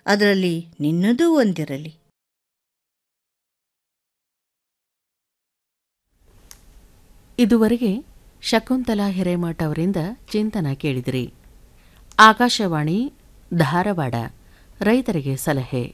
ಅದರಲ್ಲಿ ನಿನ್ನದೂ ಒಂದಿರಲಿ ಇದುವರೆಗೆ ಶಕುಂತಲಾ ಹಿರೇಮಠ ಅವರಿಂದ ಚಿಂತನ ಕೇಳಿದಿರಿ ಆಕಾಶವಾಣಿ ಧಾರವಾಡ ರೈತರಿಗೆ ಸಲಹೆ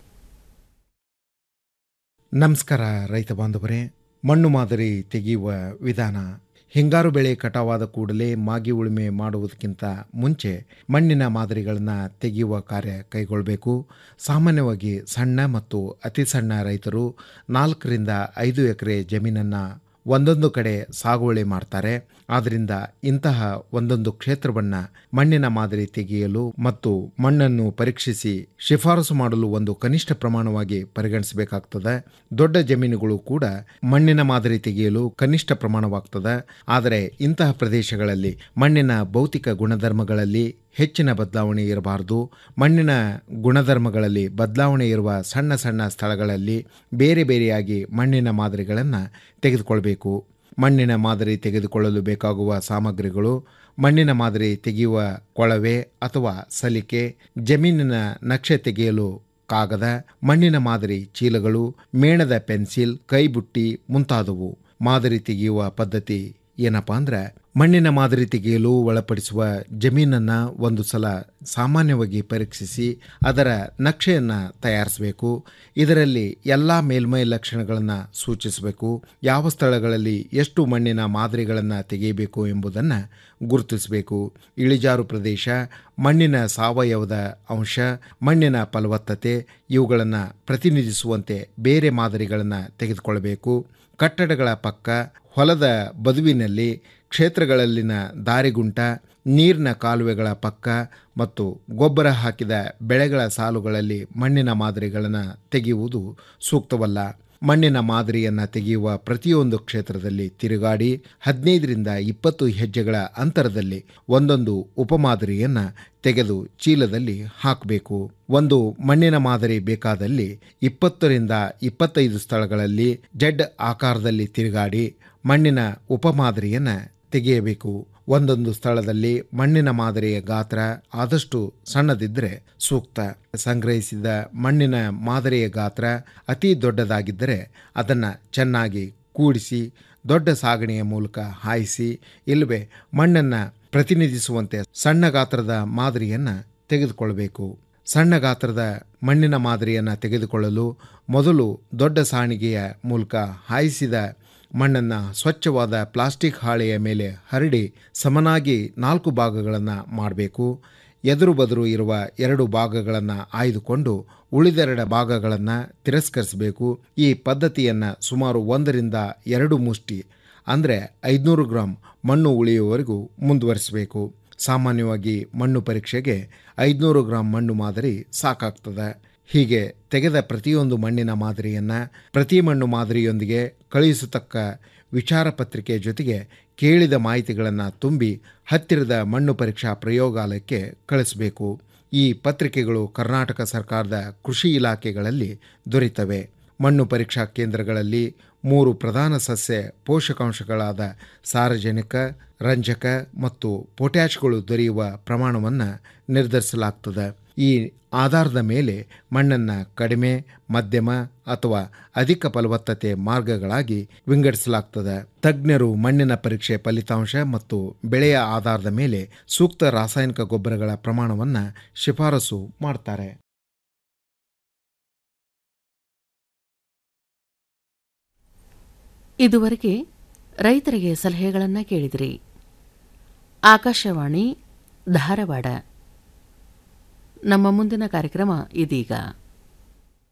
ನಮಸ್ಕಾರ ರೈತ ಬಾಂಧವರೇ ಮಣ್ಣು ಮಾದರಿ ತೆಗೆಯುವ ವಿಧಾನ ಹಿಂಗಾರು ಬೆಳೆ ಕಟಾವಾದ ಕೂಡಲೇ ಮಾಗಿ ಉಳುಮೆ ಮಾಡುವುದಕ್ಕಿಂತ ಮುಂಚೆ ಮಣ್ಣಿನ ಮಾದರಿಗಳನ್ನು ತೆಗೆಯುವ ಕಾರ್ಯ ಕೈಗೊಳ್ಳಬೇಕು ಸಾಮಾನ್ಯವಾಗಿ ಸಣ್ಣ ಮತ್ತು ಅತಿ ಸಣ್ಣ ರೈತರು ನಾಲ್ಕರಿಂದ ಐದು ಎಕರೆ ಜಮೀನನ್ನು ಒಂದೊಂದು ಕಡೆ ಸಾಗುವಳಿ ಮಾಡ್ತಾರೆ ಆದ್ದರಿಂದ ಇಂತಹ ಒಂದೊಂದು ಕ್ಷೇತ್ರವನ್ನು ಮಣ್ಣಿನ ಮಾದರಿ ತೆಗೆಯಲು ಮತ್ತು ಮಣ್ಣನ್ನು ಪರೀಕ್ಷಿಸಿ ಶಿಫಾರಸು ಮಾಡಲು ಒಂದು ಕನಿಷ್ಠ ಪ್ರಮಾಣವಾಗಿ ಪರಿಗಣಿಸಬೇಕಾಗ್ತದೆ ದೊಡ್ಡ ಜಮೀನುಗಳು ಕೂಡ ಮಣ್ಣಿನ ಮಾದರಿ ತೆಗೆಯಲು ಕನಿಷ್ಠ ಪ್ರಮಾಣವಾಗ್ತದೆ ಆದರೆ ಇಂತಹ ಪ್ರದೇಶಗಳಲ್ಲಿ ಮಣ್ಣಿನ ಭೌತಿಕ ಗುಣಧರ್ಮಗಳಲ್ಲಿ ಹೆಚ್ಚಿನ ಬದಲಾವಣೆ ಇರಬಾರದು ಮಣ್ಣಿನ ಗುಣಧರ್ಮಗಳಲ್ಲಿ ಬದಲಾವಣೆ ಇರುವ ಸಣ್ಣ ಸಣ್ಣ ಸ್ಥಳಗಳಲ್ಲಿ ಬೇರೆ ಬೇರೆಯಾಗಿ ಮಣ್ಣಿನ ಮಾದರಿಗಳನ್ನು ತೆಗೆದುಕೊಳ್ಬೇಕು ಮಣ್ಣಿನ ಮಾದರಿ ತೆಗೆದುಕೊಳ್ಳಲು ಬೇಕಾಗುವ ಸಾಮಗ್ರಿಗಳು ಮಣ್ಣಿನ ಮಾದರಿ ತೆಗೆಯುವ ಕೊಳವೆ ಅಥವಾ ಸಲಿಕೆ ಜಮೀನಿನ ನಕ್ಷೆ ತೆಗೆಯಲು ಕಾಗದ ಮಣ್ಣಿನ ಮಾದರಿ ಚೀಲಗಳು ಮೇಣದ ಪೆನ್ಸಿಲ್ ಕೈಬುಟ್ಟಿ ಮುಂತಾದವು ಮಾದರಿ ತೆಗೆಯುವ ಪದ್ಧತಿ ಏನಪ್ಪಾ ಅಂದ್ರೆ ಮಣ್ಣಿನ ಮಾದರಿ ತೆಗೆಯಲು ಒಳಪಡಿಸುವ ಜಮೀನನ್ನ ಒಂದು ಸಲ ಸಾಮಾನ್ಯವಾಗಿ ಪರೀಕ್ಷಿಸಿ ಅದರ ನಕ್ಷೆಯನ್ನು ತಯಾರಿಸಬೇಕು ಇದರಲ್ಲಿ ಎಲ್ಲ ಮೇಲ್ಮೈ ಲಕ್ಷಣಗಳನ್ನು ಸೂಚಿಸಬೇಕು ಯಾವ ಸ್ಥಳಗಳಲ್ಲಿ ಎಷ್ಟು ಮಣ್ಣಿನ ಮಾದರಿಗಳನ್ನು ತೆಗೆಯಬೇಕು ಎಂಬುದನ್ನು ಗುರುತಿಸಬೇಕು ಇಳಿಜಾರು ಪ್ರದೇಶ ಮಣ್ಣಿನ ಸಾವಯವದ ಅಂಶ ಮಣ್ಣಿನ ಫಲವತ್ತತೆ ಇವುಗಳನ್ನು ಪ್ರತಿನಿಧಿಸುವಂತೆ ಬೇರೆ ಮಾದರಿಗಳನ್ನು ತೆಗೆದುಕೊಳ್ಳಬೇಕು ಕಟ್ಟಡಗಳ ಪಕ್ಕ ಹೊಲದ ಬದುವಿನಲ್ಲಿ ಕ್ಷೇತ್ರಗಳಲ್ಲಿನ ದಾರಿಗುಂಟ ನೀರಿನ ಕಾಲುವೆಗಳ ಪಕ್ಕ ಮತ್ತು ಗೊಬ್ಬರ ಹಾಕಿದ ಬೆಳೆಗಳ ಸಾಲುಗಳಲ್ಲಿ ಮಣ್ಣಿನ ಮಾದರಿಗಳನ್ನು ತೆಗೆಯುವುದು ಸೂಕ್ತವಲ್ಲ ಮಣ್ಣಿನ ಮಾದರಿಯನ್ನು ತೆಗೆಯುವ ಪ್ರತಿಯೊಂದು ಕ್ಷೇತ್ರದಲ್ಲಿ ತಿರುಗಾಡಿ ಹದಿನೈದರಿಂದ ಇಪ್ಪತ್ತು ಹೆಜ್ಜೆಗಳ ಅಂತರದಲ್ಲಿ ಒಂದೊಂದು ಉಪಮಾದರಿಯನ್ನು ತೆಗೆದು ಚೀಲದಲ್ಲಿ ಹಾಕಬೇಕು ಒಂದು ಮಣ್ಣಿನ ಮಾದರಿ ಬೇಕಾದಲ್ಲಿ ಇಪ್ಪತ್ತರಿಂದ ಇಪ್ಪತ್ತೈದು ಸ್ಥಳಗಳಲ್ಲಿ ಜಡ್ ಆಕಾರದಲ್ಲಿ ತಿರುಗಾಡಿ ಮಣ್ಣಿನ ಉಪಮಾದರಿಯನ್ನು ತೆಗೆಯಬೇಕು ಒಂದೊಂದು ಸ್ಥಳದಲ್ಲಿ ಮಣ್ಣಿನ ಮಾದರಿಯ ಗಾತ್ರ ಆದಷ್ಟು ಸಣ್ಣದಿದ್ದರೆ ಸೂಕ್ತ ಸಂಗ್ರಹಿಸಿದ ಮಣ್ಣಿನ ಮಾದರಿಯ ಗಾತ್ರ ಅತಿ ದೊಡ್ಡದಾಗಿದ್ದರೆ ಅದನ್ನು ಚೆನ್ನಾಗಿ ಕೂಡಿಸಿ ದೊಡ್ಡ ಸಾಗಣೆಯ ಮೂಲಕ ಹಾಯಿಸಿ ಇಲ್ಲವೇ ಮಣ್ಣನ್ನು ಪ್ರತಿನಿಧಿಸುವಂತೆ ಸಣ್ಣ ಗಾತ್ರದ ಮಾದರಿಯನ್ನು ತೆಗೆದುಕೊಳ್ಳಬೇಕು ಸಣ್ಣ ಗಾತ್ರದ ಮಣ್ಣಿನ ಮಾದರಿಯನ್ನು ತೆಗೆದುಕೊಳ್ಳಲು ಮೊದಲು ದೊಡ್ಡ ಸಾಣಿಗೆಯ ಮೂಲಕ ಹಾಯಿಸಿದ ಮಣ್ಣನ್ನು ಸ್ವಚ್ಛವಾದ ಪ್ಲಾಸ್ಟಿಕ್ ಹಾಳೆಯ ಮೇಲೆ ಹರಡಿ ಸಮನಾಗಿ ನಾಲ್ಕು ಭಾಗಗಳನ್ನು ಮಾಡಬೇಕು ಎದುರು ಬದುರು ಇರುವ ಎರಡು ಭಾಗಗಳನ್ನು ಆಯ್ದುಕೊಂಡು ಉಳಿದೆರಡ ಭಾಗಗಳನ್ನು ತಿರಸ್ಕರಿಸಬೇಕು ಈ ಪದ್ಧತಿಯನ್ನು ಸುಮಾರು ಒಂದರಿಂದ ಎರಡು ಮುಷ್ಟಿ ಅಂದರೆ ಐದುನೂರು ಗ್ರಾಂ ಮಣ್ಣು ಉಳಿಯುವವರೆಗೂ ಮುಂದುವರಿಸಬೇಕು ಸಾಮಾನ್ಯವಾಗಿ ಮಣ್ಣು ಪರೀಕ್ಷೆಗೆ ಐದುನೂರು ಗ್ರಾಂ ಮಣ್ಣು ಮಾದರಿ ಸಾಕಾಗ್ತದೆ ಹೀಗೆ ತೆಗೆದ ಪ್ರತಿಯೊಂದು ಮಣ್ಣಿನ ಮಾದರಿಯನ್ನು ಪ್ರತಿ ಮಣ್ಣು ಮಾದರಿಯೊಂದಿಗೆ ಕಳುಹಿಸತಕ್ಕ ವಿಚಾರ ಪತ್ರಿಕೆ ಜೊತೆಗೆ ಕೇಳಿದ ಮಾಹಿತಿಗಳನ್ನು ತುಂಬಿ ಹತ್ತಿರದ ಮಣ್ಣು ಪರೀಕ್ಷಾ ಪ್ರಯೋಗಾಲಯಕ್ಕೆ ಕಳಿಸಬೇಕು ಈ ಪತ್ರಿಕೆಗಳು ಕರ್ನಾಟಕ ಸರ್ಕಾರದ ಕೃಷಿ ಇಲಾಖೆಗಳಲ್ಲಿ ದೊರೆತವೆ ಮಣ್ಣು ಪರೀಕ್ಷಾ ಕೇಂದ್ರಗಳಲ್ಲಿ ಮೂರು ಪ್ರಧಾನ ಸಸ್ಯ ಪೋಷಕಾಂಶಗಳಾದ ಸಾರಜನಕ ರಂಜಕ ಮತ್ತು ಪೊಟ್ಯಾಷ್ಗಳು ದೊರೆಯುವ ಪ್ರಮಾಣವನ್ನು ನಿರ್ಧರಿಸಲಾಗ್ತದೆ ಈ ಆಧಾರದ ಮೇಲೆ ಮಣ್ಣನ್ನು ಕಡಿಮೆ ಮಧ್ಯಮ ಅಥವಾ ಅಧಿಕ ಫಲವತ್ತತೆ ಮಾರ್ಗಗಳಾಗಿ ವಿಂಗಡಿಸಲಾಗ್ತದೆ ತಜ್ಞರು ಮಣ್ಣಿನ ಪರೀಕ್ಷೆ ಫಲಿತಾಂಶ ಮತ್ತು ಬೆಳೆಯ ಆಧಾರದ ಮೇಲೆ ಸೂಕ್ತ ರಾಸಾಯನಿಕ ಗೊಬ್ಬರಗಳ ಪ್ರಮಾಣವನ್ನು ಶಿಫಾರಸು ಮಾಡ್ತಾರೆ ಇದುವರೆಗೆ ರೈತರಿಗೆ ಸಲಹೆಗಳನ್ನು ಕೇಳಿದಿರಿ ಆಕಾಶವಾಣಿ ಧಾರವಾಡ ನಮ್ಮ ಮುಂದಿನ ಕಾರ್ಯಕ್ರಮ ಇದೀಗ